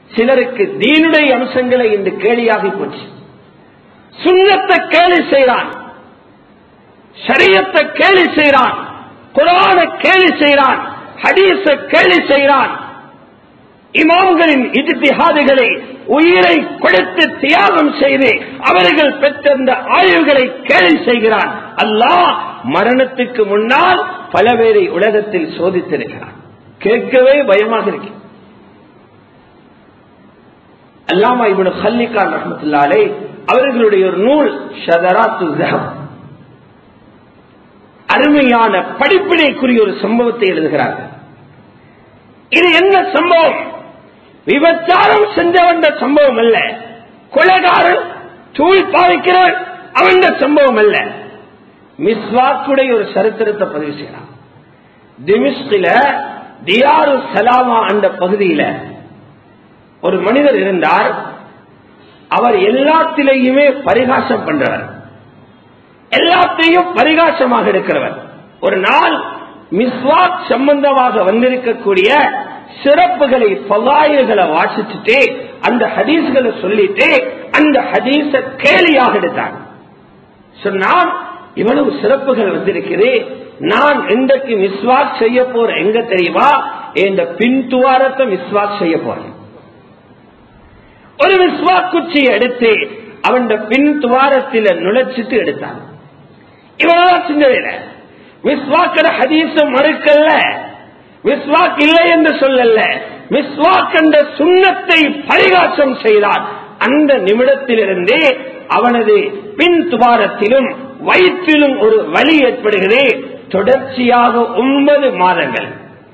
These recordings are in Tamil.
சிலருக்கு தீனுடைய அம்சங்களை இன்று கேலியாகி போச்சு சுண்ணத்தை கேலி செய்கிறான் ஷரியத்தை கேலி செய்கிறான் குரான கேலி செய்கிறான் ஹதீஸ கேலி செய்கிறான் இமாம்களின் இஜித்திஹாதுகளை உயிரை கொடுத்து தியாகம் செய்து அவர்கள் பெற்றிருந்த ஆய்வுகளை கேலி செய்கிறான் அல்லாஹ் மரணத்துக்கு முன்னால் பல பேரை உலகத்தில் சோதித்திருக்கிறான் கேட்கவே பயமாக இருக்கு அல்லாமா இவனு ஹல்லிகான் ரஹமத்துல்லாலே அவர்களுடைய ஒரு நூல் ஷதராத்து ஜஹப் அருமையான படிப்பினைக்குரிய ஒரு சம்பவத்தை எழுதுகிறார்கள் இது என்ன சம்பவம் விபச்சாரம் செஞ்சவன் சம்பவம் அல்ல கொலைகாரன் தூள் பாவிக்கிறவன் அவன் சம்பவம் அல்ல மிஸ்வாக்குடைய ஒரு சரித்திரத்தை பதிவு செய்யலாம் திமிஷ்கில தியாரு சலாமா அந்த பகுதியில ஒரு மனிதர் இருந்தார் அவர் எல்லாத்திலேயுமே பரிகாசம் பண்றவர் எல்லாத்தையும் பரிகாசமாக இருக்கிறவர் ஒரு நாள் மிஸ்வாக் சம்பந்தமாக வந்திருக்கக்கூடிய சிறப்புகளை பவாயில்களை வாசிச்சுட்டு அந்த ஹதீஸ்களை சொல்லிட்டு அந்த ஹதீஸ கேலியாக எடுத்தாங்க சொன்னால் இவ்வளவு சிறப்புகள் வந்திருக்குது நான் இன்றைக்கு மிஸ்வாக் செய்ய போறேன் எங்க தெரியுமா இந்த பின் துவாரத்தை மிஸ்வாக் செய்ய போறேன் ஒரு மிஸ்வாக் குச்சியை எடுத்து அவன் பின் துவாரத்தில நுழைச்சிட்டு எடுத்தான் இவனதான் செஞ்சதில்ல மிஸ்வாக்கிற ஹதீஸ மறுக்கல்ல மிஸ்வாக் இல்லை என்று சொல்லல மிஸ்வாக் என்ற சுண்ணத்தை பரிகாசம் செய்தான் அந்த நிமிடத்திலிருந்தே அவனது பின் துவாரத்திலும் வயிற்றிலும் ஒரு வலி ஏற்படுகிறது தொடர்ச்சியாக ஒன்பது மாதங்கள்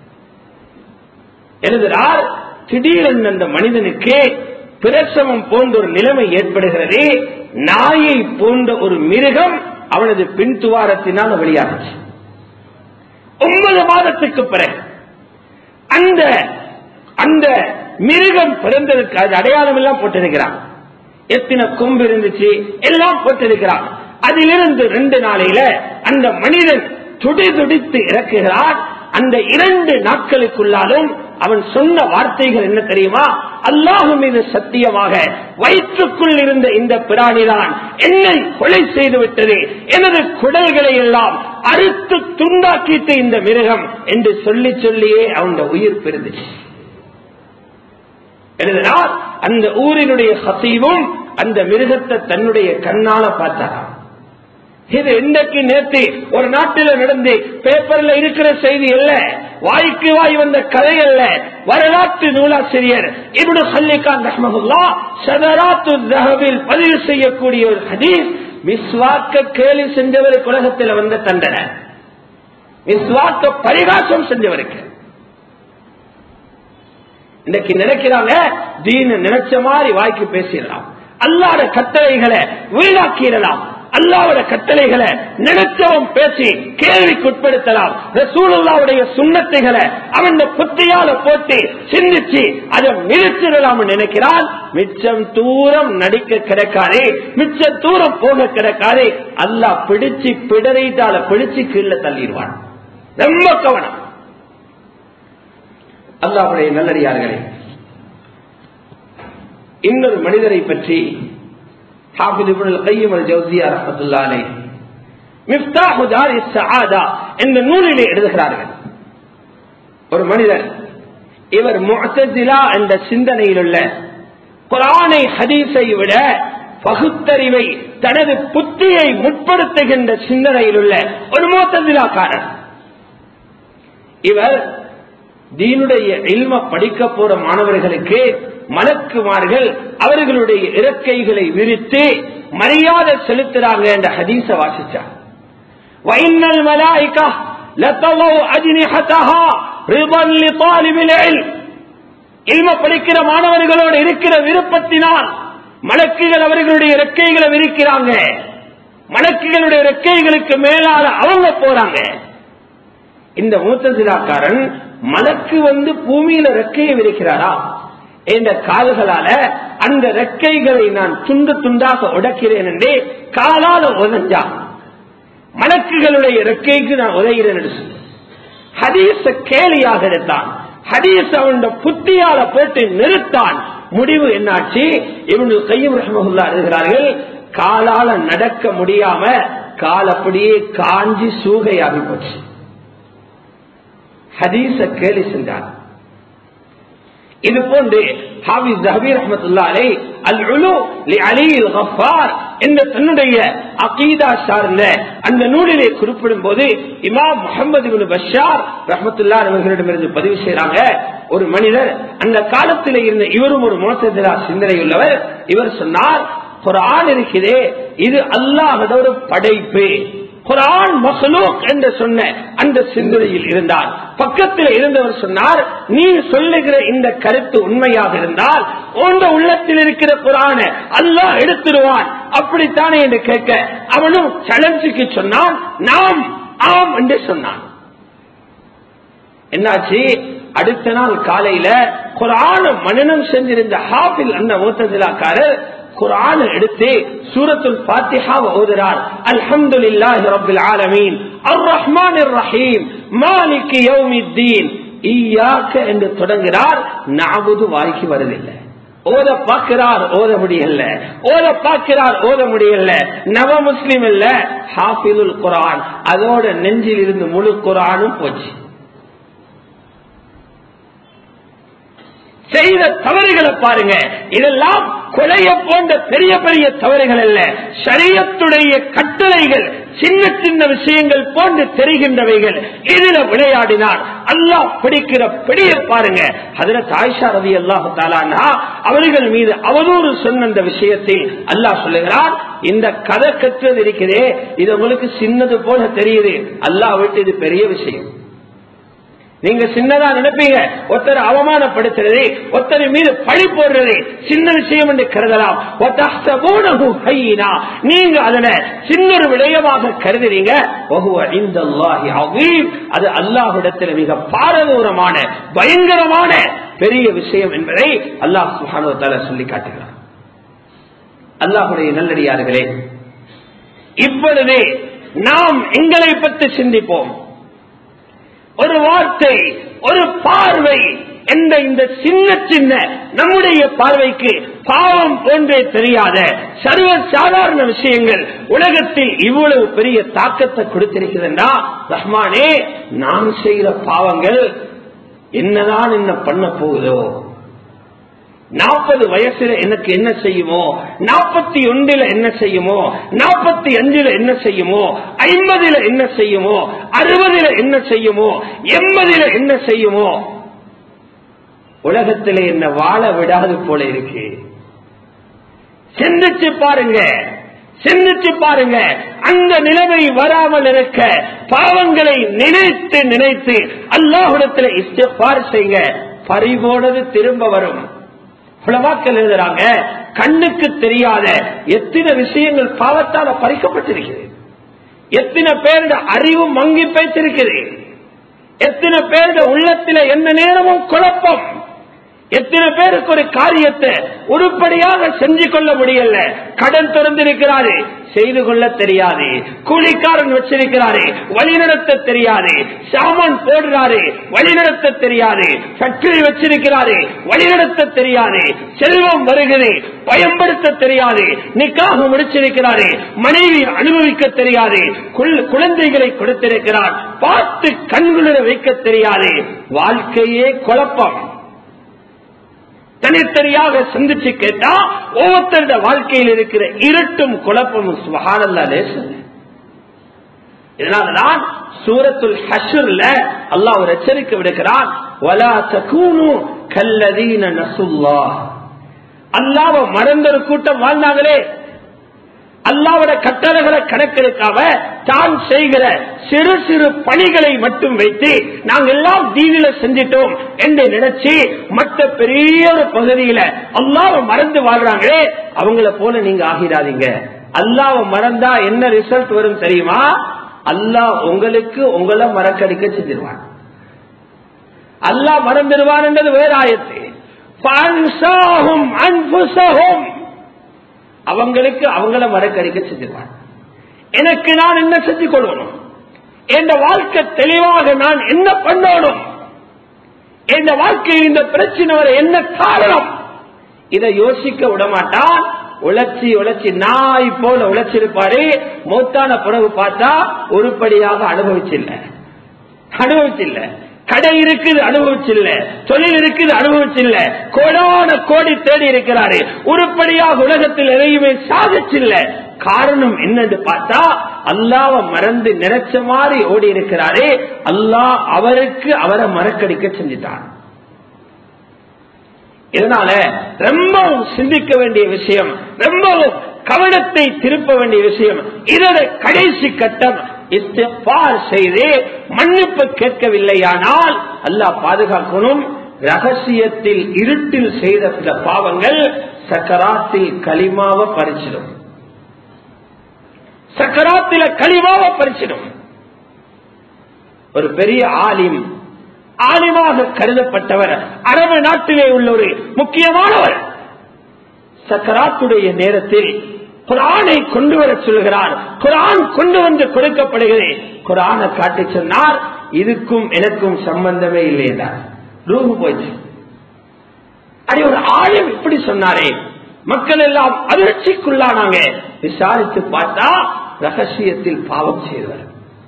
எழுதுகிறார் திடீரென்று அந்த மனிதனுக்கு பிரசவம் போன்ற ஒரு நிலைமை ஏற்படுகிறது நாயை போன்ற ஒரு மிருகம் அவனது பின் துவாரத்தினால் வெளியாகுச்சு ஒன்பது மாதத்துக்கு பிறகு அந்த அந்த மிருகம் பிறந்ததுக்கு அது அடையாளம் எல்லாம் போட்டிருக்கிறான் எத்தனை கொம்பு இருந்துச்சு எல்லாம் போட்டிருக்கிறான் அதிலிருந்து ரெண்டு நாளையில அந்த மனிதன் துடி துடித்து இறக்குகிறான் அந்த இரண்டு நாட்களுக்குள்ளாலும் அவன் சொன்ன வார்த்தைகள் என்ன தெரியுமா அல்லாஹு மீது சத்தியமாக வயிற்றுக்குள் இருந்த இந்த பிராணிதான் என்னை கொலை செய்து விட்டது எனது குடல்களை எல்லாம் அறுத்து துண்டாக்கிட்டு இந்த மிருகம் என்று சொல்லி சொல்லியே அவன் உயிர் பெருந்துச்சு எழுதினால் அந்த ஊரினுடைய சத்தீவும் அந்த மிருகத்தை தன்னுடைய கண்ணால பார்த்தாராம் இது இன்றைக்கு நேற்று ஒரு நாட்டில் நடந்து பேப்பர்ல இருக்கிற செய்தி அல்ல வாய்க்கு வாய் வந்த கதை அல்ல வரலாற்று நூலாசிரியர் இப்னு ஹல்லிகான் ரஹ்மஹுல்லா சதராத்து தஹவில் பதிவு செய்யக்கூடிய ஒரு ஹதீஸ் மிஸ்வாக்க கேலி செஞ்சவருக்கு உலகத்தில் வந்த தண்டனை மிஸ்வாக்க பரிகாசம் செஞ்சவருக்கு இன்னைக்கு நினைக்கிறாங்க தீன நினைச்ச மாதிரி வாய்க்கு பேசிடலாம் அல்லாட கட்டளைகளை வீணாக்கிடலாம் அல்லாவோட கட்டளைகளை நினைச்சவன் பேசி கேள்விக்குட்படுத்தலாம் ரசூலுல்லாவுடைய சுண்ணத்தைகளை அவன் புத்தியால போட்டு சிந்திச்சு அதை நிறுத்திடலாம் நினைக்கிறான் மிச்சம் தூரம் நடிக்க கிடைக்காதே மிச்சம் தூரம் போக கிடைக்காதே அல்லாஹ் பிடிச்சு பிடரைட்டால பிடிச்சு கீழே தள்ளிடுவான் ரொம்ப கவனம் அல்லாவுடைய நல்லடியார்களே இன்னொரு மனிதரை பற்றி என்ற நூலிலே எழுதுகிறார்கள் ஒரு மனிதர் இவர் முஅத்தசிலா என்ற சிந்தனையில் உள்ள குரானை ஹதீஸை விட பகுத்தறிவை தனது புத்தியை முற்படுத்துகின்ற சிந்தனையில் உள்ள ஒரு முத்தசிலாக்காரர் இவர் தீனுடைய இல்ம படிக்க போற மாணவர்களுக்கு மலக்குமார்கள் அவர்களுடைய இறக்கைகளை விரித்து மரியாதை செலுத்துறாங்க என்ற ஹதீச வாசிச்சார் வைனல் மலாய்கா லத்தவோ அஜினிஹதஹா ரிபன் லிதாலிபில் இல்ம் இல்ம படிக்கிற மாணவர்களோடு இருக்கிற விருப்பத்தினால் மலக்குகள் அவர்களுடைய இறக்கைகளை விரிக்கிறாங்க மலக்குகளுடைய இறக்கைகளுக்கு மேலால அவங்க போறாங்க இந்த மூத்தசிலாக்காரன் மலக்கு வந்து பூமியில ரெக்கையை விரிக்கிறாரா என்ற கால்களால அந்த ரெக்கைகளை நான் துண்டு துண்டாக உடைக்கிறேன் என்றே காலால உதஞ்சா மலக்குகளுடைய ரெக்கைக்கு நான் உதைகிறேன் என்று சொல்லி ஹதீஸ கேலியாக எடுத்தான் ஹதீஸ் அவன் புத்தியால போட்டு நிறுத்தான் முடிவு என்னாச்சு இவனு கையும் ரஹமகுல்லா எழுதுகிறார்கள் காலால நடக்க முடியாம கால் அப்படியே காஞ்சி சூகையாகி போச்சு ஹதீஸ கேலி சென்றார் இது போன்று ஹாபிஸ் ஜஹபீர் அஹமத்துல்லாலே அல் உலு லி அலி அல் கஃபார் என்ற தன்னுடைய அகீதா சார்ந்த அந்த நூலிலே குறிப்பிடும் போது இமாம் முகமது இப்னு பஷார் ரஹமத்துல்லா அவர்களிடமிருந்து பதிவு செய்யறாங்க ஒரு மனிதர் அந்த காலத்தில் இருந்த இவரும் ஒரு மோசத்திலா சிந்தனையுள்ளவர் இவர் சொன்னார் குரான் இருக்கிறே இது அல்லாஹோட ஒரு படைப்பு குரான் மஹ்லூக் என்று சொன்ன அந்த சிந்தனையில் இருந்தார் பக்கத்தில் இருந்தவர் சொன்னார் நீ சொல்லுகிற இந்த கருத்து உண்மையாக இருந்தால் உங்க உள்ளத்தில் இருக்கிற குரான அல்லாஹ் எடுத்துருவான் அப்படித்தானே என்று கேட்க அவனும் சலஞ்சுக்கு சொன்னான் நாம் ஆம் என்று சொன்னான் என்னாச்சு அடுத்த நாள் காலையில குரான மனநம் செஞ்சிருந்த ஹாபில் அந்த ஓத்ததிலாக்காரர் குரான் எடுத்து சூரத்துல் பாத்திஹாவை ஓதுறார் அல்ஹம்துலில்லாஹி ரப்பில் ஆலமீன் அர் ரஹ்மான் ரஹீம் மாலிக் யௌமித்தீன் ஈயாக்க என்று தொடங்குகிறார் நாவது வாய்க்கு வருதில்லை ஓத பார்க்கிறார் ஓத முடியல ஓத பார்க்கிறார் ஓத முடியல நவ முஸ்லிம் இல்ல ஹாஃபிலுல் குரான் அதோட நெஞ்சில் இருந்து முழு குரானும் போச்சு செய்த தவறுகளை பாருங்க இதெல்லாம் கொலைய போன்ற பெரிய பெரிய தவறுகள் அல்ல சரியத்துடைய கட்டளைகள் சின்ன சின்ன விஷயங்கள் போன்று தெரிகின்றவைகள் இதுல விளையாடினார் அல்லாஹ் பிடிக்கிற பிடிய பாருங்க அதுல தாய்ஷா ரவி அல்லாஹு தாலானா அவர்கள் மீது அவதூறு சொன்ன அந்த விஷயத்தில் அல்லாஹ் சொல்லுகிறார் இந்த கதை கற்றது இருக்கிறதே இது உங்களுக்கு சின்னது போல தெரியுது அல்லாஹ் விட்டு இது பெரிய விஷயம் நீங்க சின்னதா நினைப்பீங்க ஒருத்தர் அவமானப்படுத்துறது ஒருத்தர் மீது பழி போடுறது சின்ன விஷயம் என்று கருதலாம் நீங்க அதனை சின்னொரு விடயமாக கருதுறீங்க அது அல்லாஹிடத்தில் மிக பாரதூரமான பயங்கரமான பெரிய விஷயம் என்பதை அல்லாஹ் சுஹானுவத்தால சொல்லி காட்டுகிறார் அல்லாஹுடைய நல்லடியார்களே இப்பொழுது நாம் எங்களை பற்றி சிந்திப்போம் ஒரு வார்த்தை ஒரு பார்வை என்ற இந்த சின்ன சின்ன நம்முடைய பார்வைக்கு பாவம் போன்றே தெரியாத சர்வ சாதாரண விஷயங்கள் உலகத்தில் இவ்வளவு பெரிய தாக்கத்தை கொடுத்திருக்கிறதுனா ரஹ்மானே நான் செய்கிற பாவங்கள் என்னதான் என்ன பண்ண போகுதோ நாற்பது வயசுல எனக்கு என்ன செய்யுமோ நாற்பத்தி ஒன்றுல என்ன செய்யுமோ நாற்பத்தி அஞ்சுல என்ன செய்யுமோ ஐம்பதுல என்ன செய்யுமோ அறுபதுல என்ன செய்யுமோ எண்பதுல என்ன செய்யுமோ உலகத்திலே என்ன வாழ விடாது போல இருக்கு சிந்திச்சு பாருங்க சிந்திச்சு பாருங்க அந்த நிலைமை வராமல் இருக்க பாவங்களை நினைத்து நினைத்து அல்லாஹுடத்தில் இஷ்டப்பார் செய்ய பறிபோனது திரும்ப வரும் புலவாக்கள் எழுதுறாங்க கண்ணுக்கு தெரியாத எத்தனை விஷயங்கள் பாவத்தால பறிக்கப்பட்டிருக்கிறது எத்தனை பேருட அறிவு மங்கி பேச்சிருக்கிறது எத்தனை பேருட உள்ளத்தில என்ன நேரமும் குழப்பம் எத்தனை பேருக்கு ஒரு காரியத்தை உருப்படியாக செஞ்சு கொள்ள முடியல கடன் திறந்திருக்கிறாரு செய்து கொள்ள தெரியாது கூலிக்காரன் வச்சிருக்கிறாரு வழிநடத்த தெரியாது சாமான் போடுறாரு வழிநடத்த தெரியாது ஃபேக்டரி வச்சிருக்கிறாரு வழிநடத்த தெரியாது செல்வம் வருகிறது பயன்படுத்த தெரியாது நிக்காக முடிச்சிருக்கிறாரு மனைவி அனுபவிக்க தெரியாது குழந்தைகளை கொடுத்திருக்கிறார் பார்த்து கண்குளிர வைக்க தெரியாது வாழ்க்கையே குழப்பம் தனித்தனியாக சிந்திச்சு கேட்டா ஒவ்வொருத்தருடைய வாழ்க்கையில் இருக்கிற இருட்டும் குழப்பமும் சுகானல்லா லேசன் இதனாலதான் சூரத்துல் ஹஷர்ல அல்லாஹ் ஒரு எச்சரிக்கை விடுக்கிறான் வலா தகூனு கல்லதீன நசுல்லா அல்லாவ மறந்த ஒரு கூட்டம் வாழ்ந்தாங்களே அல்லாவோட கட்டளைகளை கணக்கெடுக்காம தான் செய்கிற சிறு சிறு பணிகளை மட்டும் வைத்து நாங்கள் எல்லாம் தீவில செஞ்சிட்டோம் என்று நினைச்சு மற்ற பெரிய ஒரு பகுதியில அல்லாவ மறந்து வாழ்றாங்களே அவங்கள போல நீங்க ஆகிடாதீங்க அல்லாவ மறந்தா என்ன ரிசல்ட் வரும் தெரியுமா அல்லாஹ் உங்களுக்கு உங்களை மறக்கடிக்க செஞ்சிருவான் அல்லாஹ் மறந்துடுவான் என்றது வேற ஆயத்து அன்புசகும் அவங்களுக்கு அவங்கள மறக்கடிக்க செஞ்சிருவான் எனக்கு நான் என்ன செஞ்சு கொள்ளணும் என் வாழ்க்கை தெளிவாக நான் என்ன பண்ணணும் என் வாழ்க்கையில் இந்த பிரச்சனை வர என்ன காரணம் இதை யோசிக்க விடமாட்டான் உழைச்சி உழைச்சி நாய் போல உழைச்சிருப்பாரு மூத்தான பிறகு பார்த்தா உருப்படியாக அனுபவிச்சில்ல அனுபவிச்சில்ல கடை இருக்குது அனுபவிச்சில்ல தொழில் இருக்குது அனுபவிச்சில்ல கோடான கோடி தேடி இருக்கிறாரு உருப்படியாக உலகத்தில் எதையுமே சாதிச்சில்ல காரணம் என்னன்னு பார்த்தா அல்லாவ மறந்து நினைச்ச மாதிரி ஓடி இருக்கிறாரே அல்லாஹ் அவருக்கு அவரை மறக்கடிக்க செஞ்சிட்டான் இதனால ரொம்பவும் சிந்திக்க வேண்டிய விஷயம் ரொம்பவும் கவனத்தை திருப்ப வேண்டிய விஷயம் இதோட கடைசி கட்டம் இஸ்திஃபார் செய்து மன்னிப்பு கேட்கவில்லையானால் அல்லாஹ் பாதுகாக்கணும் ரகசியத்தில் இருட்டில் செய்த சில பாவங்கள் சக்கராத்தில் களிமாவை பறிச்சிடும் சக்கராத்தில களிமாவை பறிச்சிடும் ஒரு பெரிய ஆலிம் ஆலிமாக கருதப்பட்டவர் அரபு நாட்டிலே உள்ள ஒரு முக்கியமானவர் சக்கராத்துடைய நேரத்தில் குரானை கொண்டு வர சொல்கிறார் குரான் கொண்டு வந்து கொடுக்கப்படுகிறது குரானை காட்டி சொன்னார் இதுக்கும் எனக்கும் சம்பந்தமே இல்லை என்றார் ரூபு போயிடுச்சு அடி ஒரு ஆளும் இப்படி சொன்னாரே மக்கள் எல்லாம் அதிர்ச்சிக்குள்ளானாங்க விசாரித்து பார்த்தா ரகசியத்தில் பாவம் செய்தவர்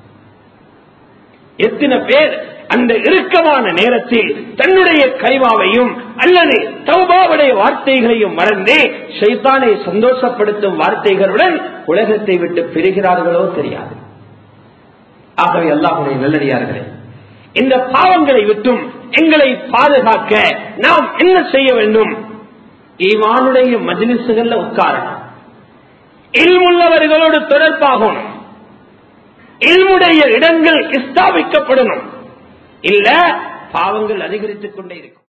எத்தனை பேர் அந்த இறுக்கமான நேரத்தில் தன்னுடைய கைவாவையும் அல்லது தௌபாவுடைய வார்த்தைகளையும் மறந்து ஷைத்தானை சந்தோஷப்படுத்தும் வார்த்தைகளுடன் உலகத்தை விட்டு பிரிகிறார்களோ தெரியாது ஆகவே எல்லாருடைய நல்லடியார்களே இந்த பாவங்களை விட்டும் எங்களை பாதுகாக்க நாம் என்ன செய்ய வேண்டும் ஈமானுடைய மஜிலிசுகள்ல உட்கார இல்முள்ளவர்களோடு தொடர்பாகும் இல்முடைய இடங்கள் ஸ்தாபிக்கப்படணும் இல்ல பாவங்கள் அதிகரித்துக் கொண்டே இருக்கும்